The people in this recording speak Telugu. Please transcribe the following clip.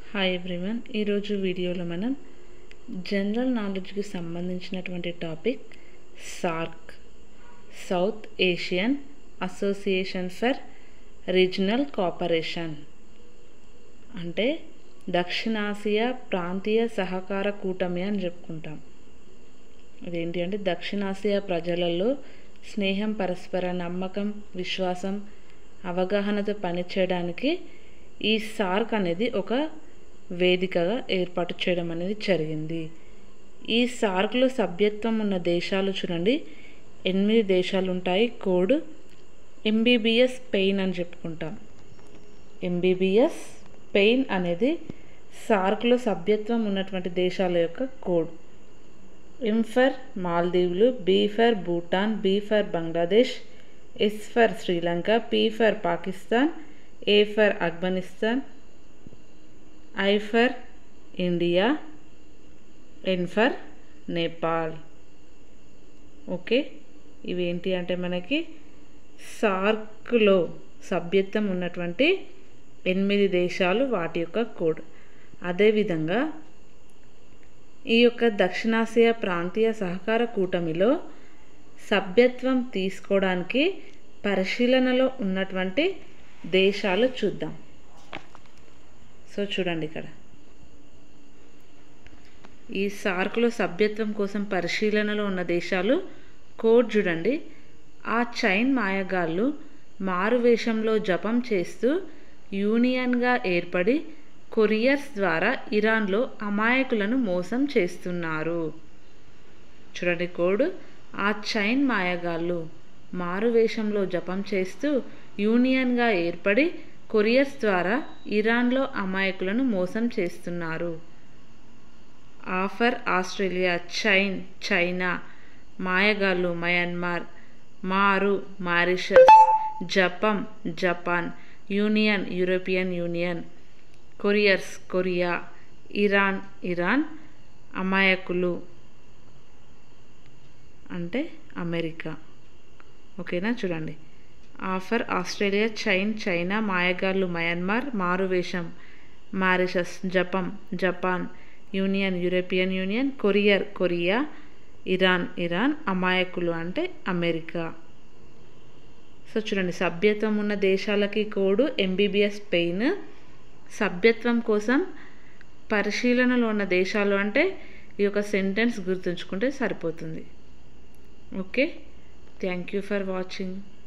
హాయ్ ఎవ్రీవన్ ఈరోజు వీడియోలో మనం జనరల్ నాలెడ్జ్కి సంబంధించినటువంటి topic SAARC South Asian Association for Regional Cooperation అంటే దక్షిణాసియా ప్రాంతీయ సహకార కూటమి అని చెప్పుకుంటాం అదేంటి అంటే దక్షిణాసియా ప్రజలలో స్నేహం పరస్పర నమ్మకం విశ్వాసం అవగాహనతో పనిచేయడానికి ఈ సార్క్ అనేది ఒక వేదికగా ఏర్పాటు చేయడం అనేది జరిగింది ఈ సార్క్లో సభ్యత్వం ఉన్న దేశాలు చూడండి ఎనిమిది దేశాలు ఉంటాయి కోడ్ ఎంబీబీఎస్ పెయిన్ అని చెప్పుకుంటాం ఎంబీబీఎస్ పెయిన్ అనేది సార్క్లో సభ్యత్వం ఉన్నటువంటి దేశాల యొక్క కోడ్ ఎం ఫర్ మాల్దీవులు B for Bhutan B for Bangladesh S for Sri Lanka P for Pakistan A for Afghanistan I for India N for Nepal okay ఇవేంటి అంటే మనకి సార్క్లో సభ్యత్వం ఉన్నటువంటి ఎనిమిది దేశాలు వాటి యొక్క కోడ్ అదేవిధంగా ఈ యొక్క దక్షిణాసియా ప్రాంతీయ సహకార కూటమిలో సభ్యత్వం తీసుకోవడానికి పరిశీలనలో ఉన్నటువంటి దేశాలు చూద్దాం సో చూడండి ఇక్కడ ఈ సార్క్లో సభ్యత్వం కోసం పరిశీలనలో ఉన్న దేశాలు కోడ్ చూడండి ఆ చైన్ మాయగాళ్ళు మారువేషంలో జపం చేస్తూ యూనియన్గా ఏర్పడి కొరియర్స్ ద్వారా ఇరాన్లో అమాయకులను మోసం చేస్తున్నారు చూడండి కోడ్ ఆ చైన్ మాయగాళ్ళు మారువేషంలో జపం చేస్తూ యూనియన్గా ఏర్పడి కొరియర్స్ ద్వారా ఇరాన్లో అమాయకులను మోసం చేస్తున్నారు ఆఫర్ ఆస్ట్రేలియా చైన్ చైనా మాయగాళ్ళు మయన్మార్ మారు మారిషస్ జపం Japan union European union couriers Korea Iran Iran అమాయకులు అంటే అమెరికా ఓకేనా చూడండి ఆఫర్ ఆస్ట్రేలియా చైన్ చైనా మాయగాళ్ళు మయన్మార్ మారువేషం మారిషస్ జపం Japan union European union courier Korea Iran Iran అమాయకులు అంటే అమెరికా సో చూడండి సభ్యత్వం ఉన్న దేశాలకి కోడు ఎంబీబీఎస్ పెయిన్ సభ్యత్వం కోసం పరిశీలనలో ఉన్న దేశాలు అంటే ఈ యొక్క సెంటెన్స్ గుర్తుంచుకుంటే సరిపోతుంది okay thank you for watching